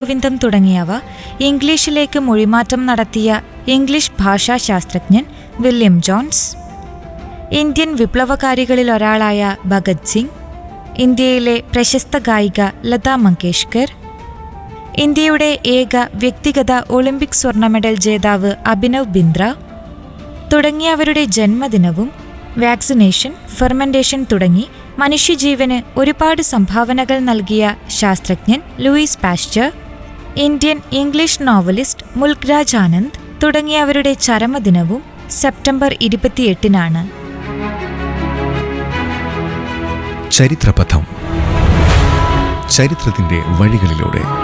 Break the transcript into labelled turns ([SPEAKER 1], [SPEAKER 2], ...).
[SPEAKER 1] അരവിന്ദം തുടങ്ങിയവ ഇംഗ്ലീഷിലേക്ക് മൊഴിമാറ്റം നടത്തിയ ഇംഗ്ലീഷ് ഭാഷാശാസ്ത്രജ്ഞൻ വില്യം ജോൺസ് ഇന്ത്യൻ വിപ്ലവകാരികളിൽ ഒരാളായ ഭഗത് സിംഗ് ഇന്ത്യയിലെ പ്രശസ്ത ഗായിക ലതാ മങ്കേഷ്കർ ഇന്ത്യയുടെ ഏക വ്യക്തിഗത ഒളിമ്പിക് സ്വർണ്ണ മെഡൽ ജേതാവ് അഭിനവ് ബിന്ദ്ര തുടങ്ങിയവരുടെ ജന്മദിനവും വാക്സിനേഷൻ ഫെർമെന്റേഷൻ തുടങ്ങി മനുഷ്യജീവന് ഒരുപാട് സംഭാവനകൾ നൽകിയ ശാസ്ത്രജ്ഞൻ Louis Pasteur Indian English novelist Mulk Raj Anand തുടങ്ങിയവരുടെ ചരമദിനവും സെപ്റ്റംബർ ഇരുപത്തിയെട്ടിനാണ്
[SPEAKER 2] ചരിത്രപഥം ചരിത്രത്തിന്റെ വഴികളിലൂടെ